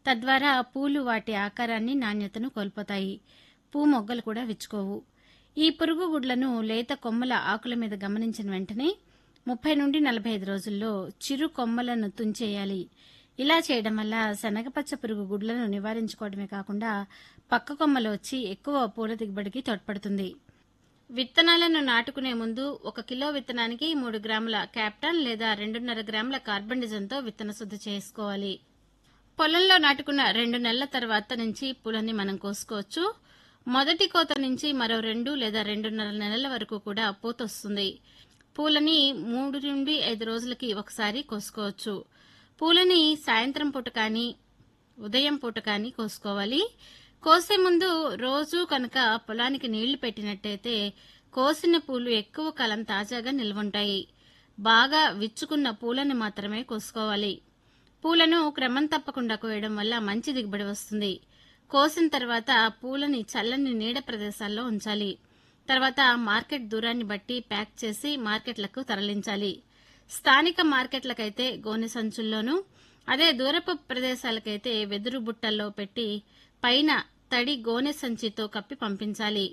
తద్వారా పూలు వాటి ఆకారాన్ని నాణ్యతను కోల్పోతాయి పూ మొగ్గలు కూడా విచ్చుకోవు ఈ పురుగు గుడ్లను లేత కొమ్మల ఆకుల మీద గమనించిన వెంటనే ముప్పై నుండి నలభై ఐదు రోజుల్లో చిరు కొమ్మలను తుంచేయాలి ఇలా చేయడం వల్ల శనగపచ్చ పురుగు గుడ్లను నివారించుకోవడమే కాకుండా పక్క కొమ్మలు వచ్చి ఎక్కువ పూల దిగుబడికి తోడ్పడుతుంది విత్తనాలను నాటుకునే ముందు ఒక కిలో విత్తనానికి మూడు గ్రాముల క్యాప్టన్ లేదా రెండున్నర గ్రాముల కార్బన్డిజంతో విత్తన శుద్ధి చేసుకోవాలి పొలంలో నాటుకున్న రెండు నెలల తర్వాత నుంచి పూలని మనం కోసుకోవచ్చు మొదటి కోత నుంచి మరో రెండు లేదా రెండున్నర నెలల వరకు కూడా పూత వస్తుంది పూలని మూడు నుండి ఐదు రోజులకి ఒకసారి కోసుకోవచ్చు పూలని సాయంత్రం పూట కానీ ఉదయం పూట కానీ కోసుకోవాలి కోసే ముందు రోజు కనుక పొలానికి నీళ్లు పెట్టినట్టయితే కోసిన పూలు ఎక్కువ కాలం తాజాగా నిల్వుంటాయి బాగా విచ్చుకున్న పూలను మాత్రమే కోసుకోవాలి పూలను క్రమం తప్పకుండా కోయడం వల్ల మంచి దిగుబడి వస్తుంది కోసిన తర్వాత పూలని చల్లని నీడ ప్రదేశాల్లో ఉంచాలి తర్వాత మార్కెట్ దూరాన్ని బట్టి ప్యాక్ చేసి మార్కెట్లకు తరలించాలి స్థానిక మార్కెట్లకైతే గోనె సంచుల్లోనూ అదే దూరపు ప్రదేశాలకైతే వెదురు బుట్టల్లో పెట్టి పైన తడి గోనె సంచితో కప్పి పంపించాలి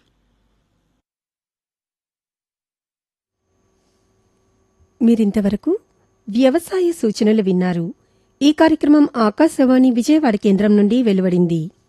మీరింతవరకు వ్యవసాయ సూచనలు విన్నారు ఈ కార్యక్రమం ఆకాశవాణి విజయవాడ కేంద్రం నుండి వెలువడింది